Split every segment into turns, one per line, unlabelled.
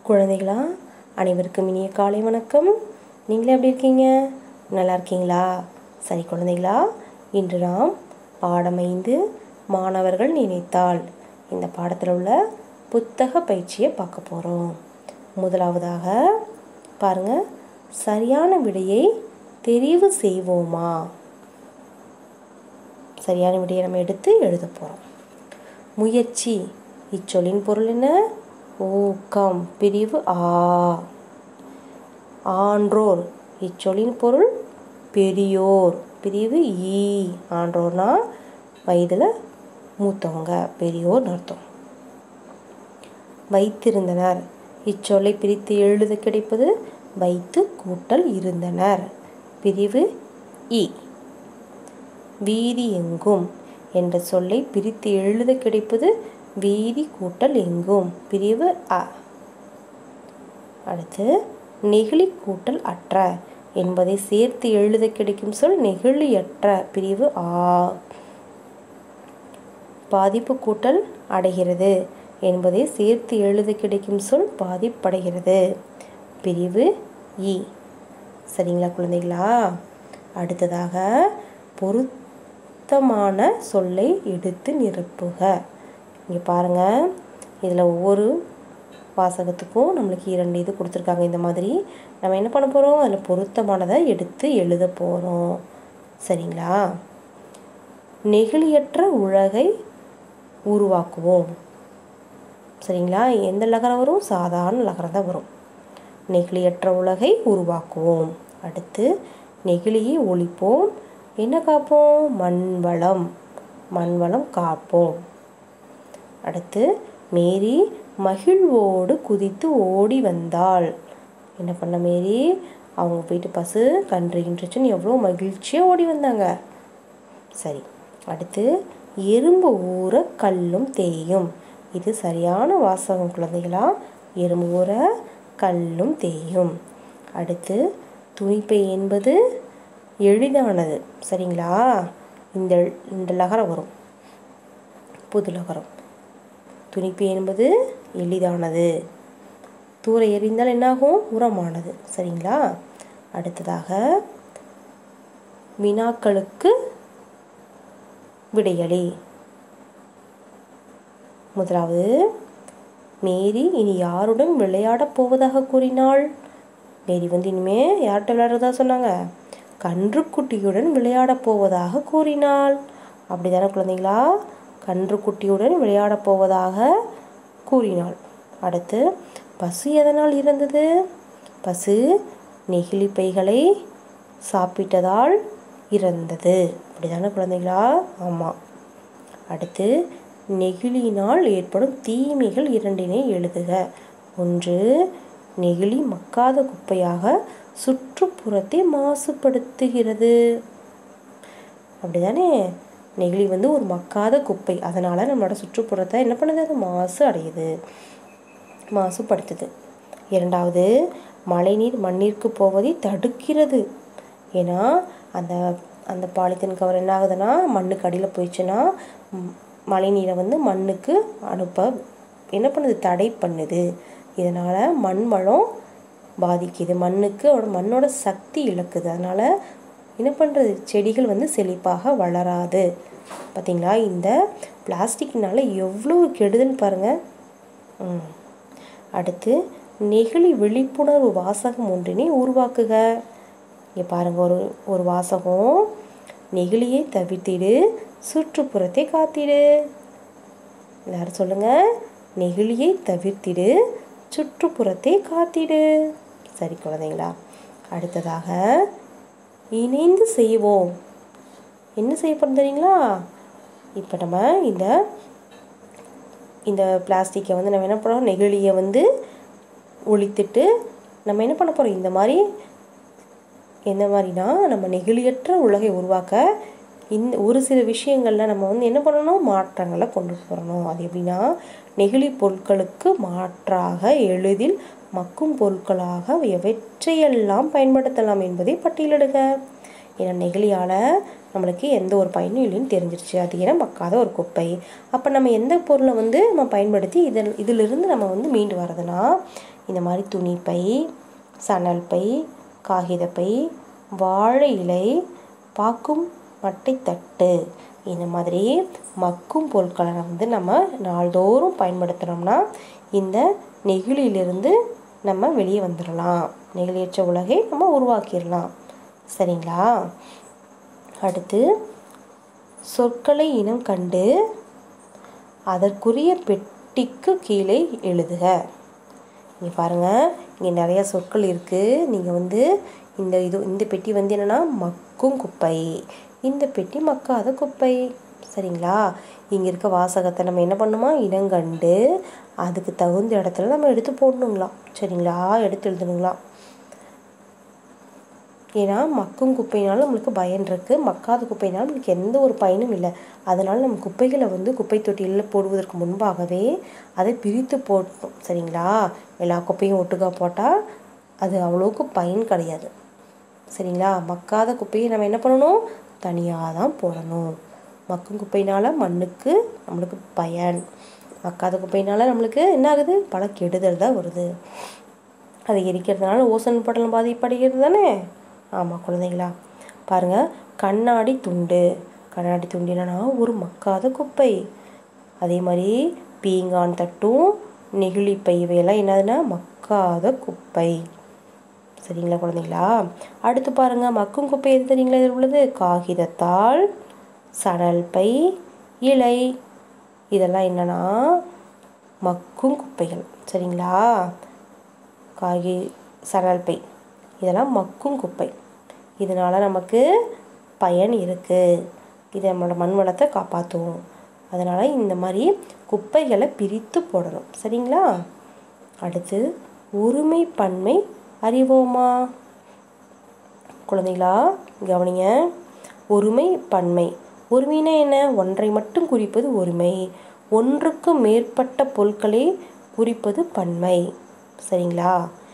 குழந்தைகளா அனைவருக்கும் இனிய காலை வணக்கம் நீங்களே எப்படி இருக்கீங்க நல்லா இருக்கீங்களா சரி குழந்தைகளா இன்று நாம் பாடம் ஐந்து மாணவர்கள் நினைத்தால் இந்த பாடத்தில் உள்ள புத்தக பயிற்சியை பார்க்க போகிறோம் முதலாவதாக பாருங்க சரியான விடையை தெரிவு செய்வோமா சரியான விடையை நம்ம எடுத்து எழுத போகிறோம் முயற்சி இச்சொல்லின் பொருள் என்ன ஊக்கம் பிரிவு ஆ ஆன்றோர் இச்சொல்லின் பொருள் பெரியோர் பிரிவு ஈ ஆன்றோர்னா வயதில் மூத்தவங்க பெரியோர் அர்த்தம் வைத்திருந்தனர் இச்சொல்லை பிரித்து எழுத கிடைப்பது வைத்து கூட்டல் இருந்தனர் பிரிவு இ வீதி எங்கும் என்ற சொல்லை பிரித்து எழுத கிடைப்பது வீதி கூட்டல் எங்கும் பிரிவு அ அடுத்து நெகிழி கூட்டல் அற்ற என்பதை சேர்த்து எழுத கிடைக்கும் சொல் நெகிழியற்ற பிரிவு ஆ பாதிப்பு கூட்டல் அடைகிறது என்பதை சேர்த்து எழுத கிடைக்கும் சொல் பாதிப்படைகிறது பிரிவு இ சரிங்களா குழந்தைகளா அடுத்ததாக பொருத்தமான சொல்லை எடுத்து நிரப்புக இங்கே பாருங்கள் இதில் ஒவ்வொரு வாசகத்துக்கும் நம்மளுக்கு இரண்டு இது கொடுத்துருக்காங்க இந்த மாதிரி நம்ம என்ன பண்ண போகிறோம் அதில் பொருத்தமானதை எடுத்து எழுத போகிறோம் சரிங்களா நெகிழியற்ற உலகை உருவாக்குவோம் சரிங்களா எந்த லகரம் வரும் சாதாரண லகரம் தான் வரும் நெகிழியற்ற உலகை உருவாக்குவோம் அடுத்து நெகிழியை ஒழிப்போம் என்ன காப்போம் மண்வளம் மண்வளம் காப்போம் அடுத்து மேரி மகிழ்வோடு குதித்து ஓடி வந்தாள் என்ன பண்ண மேரி அவங்க போயிட்டு பசு கன்றுகின்றச்சுன்னு எவ்வளோ மகிழ்ச்சியாக ஓடி வந்தாங்க சரி அடுத்து எறும்பு ஊற கல்லும் தேயும் இது சரியான வாசகம் குழந்தைகளா எறும்பு ஊற கல்லும் தேயும் அடுத்து துணிப்பை என்பது எளிதானது சரிங்களா இந்த இந்த லகரம் வரும் புது லகரம் துணிப்பை என்பது எளிதானது தூர எறிந்தால் என்னாகும் உரமானது சரிங்களா அடுத்ததாக வினாக்களுக்கு விடையளி முதலாவது மேரி இனி யாருடன் விளையாடப் போவதாக கூறினாள் மேரி வந்து இனிமே யார்கிட்ட விளையாடுறதா சொன்னாங்க கன்றுக்குட்டியுடன் விளையாடப் போவதாக கூறினாள் அப்படி தானே குழந்தைங்களா கன்றுக்குட்டியுடன் விளையாடப் போவதாக கூறினாள் அடுத்து பசு எதனால் இறந்தது பசு நெகிழி பைகளை சாப்பிட்டதால் இறந்தது அப்படிதானே குழந்தைகளா ஆமாம் அடுத்து நெகிழியினால் ஏற்படும் தீமைகள் இரண்டினை எழுதுக ஒன்று நெகிழி மக்காத குப்பையாக சுற்றுப்புறத்தை மாசுபடுத்துகிறது அப்படிதானே நெகிழி வந்து ஒரு மக்காத குப்பை அதனால் நம்மளோட சுற்றுப்புறத்தை என்ன பண்ணுது அது மாசு அடையுது மாசுபடுத்துது இரண்டாவது மழைநீர் மண்ணிற்கு போவதை தடுக்கிறது ஏன்னா அந்த அந்த பாலித்தீன் கவர் என்ன ஆகுதுன்னா மண்ணுக்கு அடியில் போயிடுச்சுன்னா மழை நீரை வந்து மண்ணுக்கு அனுப்ப என்ன பண்ணுது தடை பண்ணுது இதனால் மண் வளம் பாதிக்குது மண்ணுக்கு மண்ணோட சக்தி இழக்குது அதனால் என்ன பண்ணுறது செடிகள் வந்து செழிப்பாக வளராது பார்த்திங்களா இந்த பிளாஸ்டிக்னால எவ்வளோ கெடுதல் பாருங்கள் அடுத்து நெகிழி விழிப்புணர்வு வாசகம் ஒன்றினை உருவாக்குக இங்கே பாருங்கள் ஒரு ஒரு வாசகம் நெகிழியை தவிர்த்திடு சுற்றுப்புறத்தை காத்திடு எல்லாரும் சொல்லுங்கள் நெகிழியை தவிர்த்திடு சுற்றுப்புறத்தை காத்திடு சரி குழந்தைங்களா அடுத்ததாக இணைந்து செய்வோம் என்ன செய்யப்படும் தெரியுங்களா இப்போ நம்ம இந்த இந்த பிளாஸ்டிக்கை வந்து நம்ம என்ன பண்ணுறோம் நெகிழியை வந்து ஒழித்துட்டு நம்ம என்ன பண்ண போகிறோம் இந்த மாதிரி எந்த மாதிரினா நம்ம நெகிழியற்ற உலகை உருவாக்க இந்த ஒரு சில விஷயங்களில் நம்ம வந்து என்ன பண்ணணும் மாற்றங்களை கொண்டு வரணும் அது எப்படின்னா நெகிழி பொருட்களுக்கு மாற்றாக எளிதில் மக்கும் பொருட்களாக எவற்றையெல்லாம் பயன்படுத்தலாம் என்பதை பட்டியலிடுக ஏன்னா நெகிழியால் நம்மளுக்கு எந்த ஒரு பயனும் இல்லைன்னு தெரிஞ்சிருச்சு அது ஏன்னா மக்காத ஒரு குப்பை அப்போ நம்ம எந்த பொருளை வந்து நம்ம பயன்படுத்தி இதில் இதிலிருந்து நம்ம வந்து மீண்டு வரதுனா இந்த மாதிரி துணிப்பை சணல் பை காகிதப்பை வாழை இலை பாக்கும் மட்டை தட்டு இந்த மாதிரி மக்கும் பொருட்களை வந்து நம்ம நாள்தோறும் பயன்படுத்தினோம்னா இந்த நெகிழியிலிருந்து நம்ம வெளியே வந்துடலாம் நெகிழியற்ற உலகை நம்ம உருவாக்கிடலாம் சரிங்களா அடுத்து சொற்களை இனம் கண்டு அதற்குரிய பெட்டிக்கு கீழே எழுதுக இங்கே பாருங்கள் இங்கே நிறையா சொற்கள் இருக்குது நீங்கள் வந்து இந்த இது இந்த பெட்டி வந்து என்னென்னா மக்கும் குப்பை இந்த பெட்டி மக்காத குப்பை சரிங்களா இங்கே இருக்க வாசகத்தை நம்ம என்ன பண்ணுமா இனங்கண்டு அதுக்கு தகுந்த இடத்துல நம்ம எடுத்து போடணுங்களாம் சரிங்களா எடுத்து எழுதணுங்களாம் ஏன்னா மக்கும் குப்பைனாலும் நம்மளுக்கு பயன் இருக்குது மக்காத குப்பைனாலும் நம்மளுக்கு எந்த ஒரு பயனும் இல்லை அதனால் நம்ம குப்பைகளை வந்து குப்பை தொட்டியில் போடுவதற்கு முன்பாகவே அதை பிரித்து போட்டணும் சரிங்களா எல்லா குப்பையும் ஒட்டுக்கா போட்டால் அது அவ்வளோக்கு பயன் கிடையாது சரிங்களா மக்காத குப்பையை நம்ம என்ன பண்ணணும் தனியாக தான் போடணும் மக்கும் குப்பையினால் மண்ணுக்கு நம்மளுக்கு பயன் மக்காத குப்பையினால் நம்மளுக்கு என்ன ஆகுது பல கெடுதல் தான் வருது அதை எரிக்கிறதுனால ஓசன் படலம் பாதிப்படைகிறது தானே ஆமாம் குழந்தைங்களா பாருங்கள் கண்ணாடி துண்டு கண்ணாடி துண்டு என்னன்னா ஒரு மக்காத குப்பை அதே மாதிரி பீங்கான் தட்டும் நெகிழி பை இவையெல்லாம் என்னதுன்னா மக்காத குப்பை சரிங்களா குழந்தைங்களா அடுத்து பாருங்கள் மக்கும் குப்பை எது தெரியுங்களா இதில் உள்ளது காகிதத்தாள் சணல் பை இலை இதெல்லாம் என்னன்னா மக்கும் குப்பைகள் சரிங்களா காகி சணல் பை இதெல்லாம் மக்கும் குப்பை இதனால் நமக்கு பயன் இருக்குது இது நம்மளோட மண் வளத்தை காப்பாற்றும் அதனால் இந்த மாதிரி குப்பைகளை பிரித்து போடணும் சரிங்களா அடுத்து ஒருமை பன்மை அறிவோமா குழந்தைகளா கவனிங்க ஒருமை பன்மை ஒருமைனா என்ன ஒன்றை மட்டும் குறிப்பது ஒருமை ஒன்றுக்கு மேற்பட்ட பொருட்களை குறிப்பது பன்மை சரிங்களா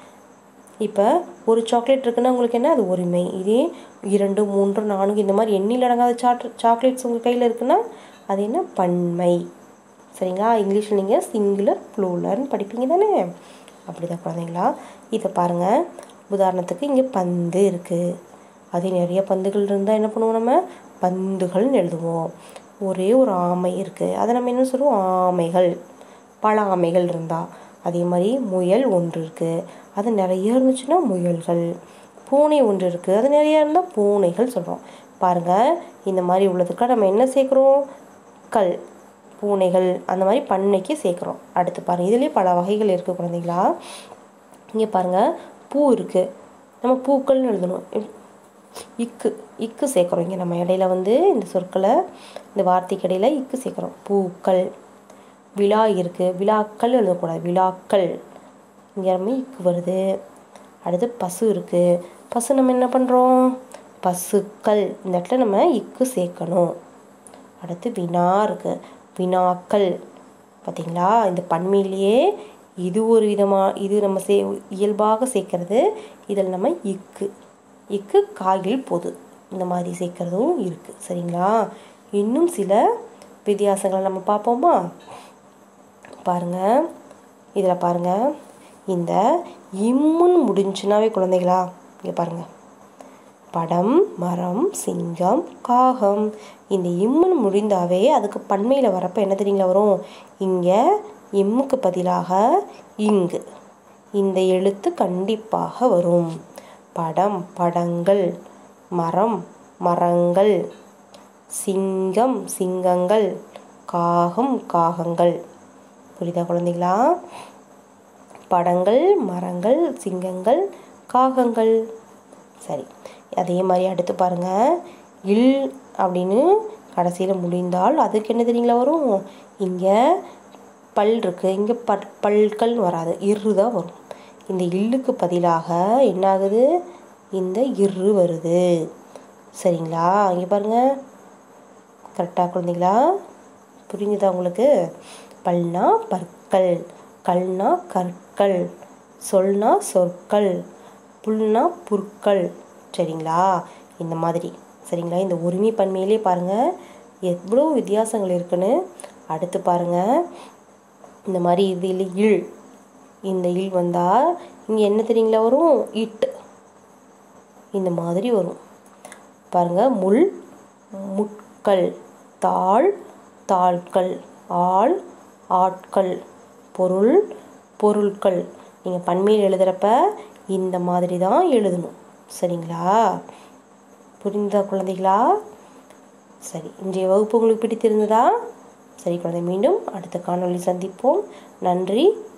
இப்போ ஒரு சாக்லேட் இருக்குன்னா உங்களுக்கு என்ன அது ஒருமை இதே இரண்டு மூன்று நான்கு இந்த மாதிரி எண்ணில் அடங்காத சாட் சாக்லேட்ஸ் உங்கள் கையில் இருக்குன்னா அது என்ன பன்மை சரிங்களா இங்கிலீஷில் நீங்கள் சிங்குலர் ப்ளூலர்னு படிப்பீங்க தானே அப்படி தான் குழந்தைங்களா இதை பாருங்கள் உதாரணத்துக்கு இங்கே பந்து இருக்குது அதே நிறைய பந்துகள் இருந்தால் என்ன பண்ணுவோம் நம்ம பந்துகள்னு எழுதுவோம் ஒரே ஒரு ஆமை இருக்குது அதை நம்ம என்ன சொல்லுவோம் ஆமைகள் பல ஆமைகள் இருந்தால் அதே மாதிரி முயல் ஒன்று இருக்குது அது நிறைய இருந்துச்சுன்னா முயல்கள் பூனை ஒன்று இருக்குது அது நிறைய இருந்தால் பூனைகள் சொல்கிறோம் பாருங்கள் இந்த மாதிரி உள்ளதுக்கு நம்ம என்ன சேர்க்குறோம் கல் பூனைகள் அந்த மாதிரி பண்ணைக்கு சேர்க்குறோம் அடுத்து பாருங்கள் இதுலேயே பல வகைகள் இருக்குது குழந்தைங்களா இங்கே பாருங்கள் பூ இருக்குது நம்ம பூக்கள்னு எழுதணும் இக்கு இக்கு சேர்க்குறோம் இங்கே நம்ம இடையில வந்து இந்த சொற்களை இந்த வார்த்தைக்கு இடையில இக்கு சேர்க்குறோம் பூக்கள் விழா இருக்குது விழாக்கள் எழுதக்கூடாது விழாக்கள் இங்கே நம்ம இக்கு வருது அடுத்து பசு இருக்குது பசு நம்ம என்ன பண்ணுறோம் பசுக்கள் இந்த இடத்துல நம்ம இக்கு சேர்க்கணும் அடுத்து வினா இருக்குது வினாக்கள் பார்த்தீங்களா இந்த பன்மையிலேயே இது ஒரு விதமாக இது நம்ம சே இயல்பாக சேர்க்கறது இதில் நம்ம இக்கு இக்கு காயில் பொது இந்த மாதிரி சேர்க்கறதும் இருக்குது சரிங்களா இன்னும் சில வித்தியாசங்களை நம்ம பார்ப்போமா பாருங்கள் இதில் பாருங்கள் இந்த இம்முன்னு முடிஞ்சுனாவே குழந்தைகளா இங்கே பாருங்கள் படம் மரம் சிங்கம் காகம் இந்த இம்முன்னு முடிந்தாவே அதுக்கு பன்மையில் வரப்போ என்ன தெரியுங்களா வரும் இங்கே இம்முக்கு பதிலாக இங்கு இந்த எழுத்து கண்டிப்பாக வரும் படம் படங்கள் மரம் மரங்கள் சிங்கம் சிங்கங்கள் காகம் காகங்கள் புரியுதா குழந்தைங்களா படங்கள் மரங்கள் சிங்கங்கள் காகங்கள் சரி அதே மாதிரி அடுத்து பாருங்க இல் அப்படின்னு கடைசியில் முடிந்தால் அதுக்கு என்ன தெரியுங்களா வரும் இங்கே பல் இருக்குது இங்கே பல் பல்கள் வராது இரு தான் வரும் இந்த இல்லுக்கு பதிலாக என்ன ஆகுது இந்த இரு வருது சரிங்களா இங்கே பாருங்கள் கரெக்டாக குழந்தைங்களா புரிஞ்சுதா உங்களுக்கு பல்னா பற்கள் கல்னா கற்கள் சொல்னா சொற்கள் புல்னா புற்கள் சரிங்களா இந்த மாதிரி சரிங்களா இந்த ஒருமை பன்மையிலே பாருங்கள் எவ்வளோ வித்தியாசங்கள் இருக்குன்னு அடுத்து பாருங்கள் இந்த மாதிரி இதில் இல் இந்த இல் வந்தால் இங்கே என்ன தெரியுங்களா வரும் இட் இந்த மாதிரி வரும் பாருங்கள் முள் முட்கள் தாள் தாள்கள் ஆள் ஆட்கள் பொருள் பொருட்கள் நீங்கள் பன்மையில் எழுதுகிறப்ப இந்த மாதிரி தான் எழுதணும் சரிங்களா புரிந்தா குழந்தைகளா சரி இன்றைய வகுப்பு உங்களுக்கு பிடித்திருந்ததா சரி குழந்தை மீண்டும் அடுத்த காணொளி சந்திப்போம் நன்றி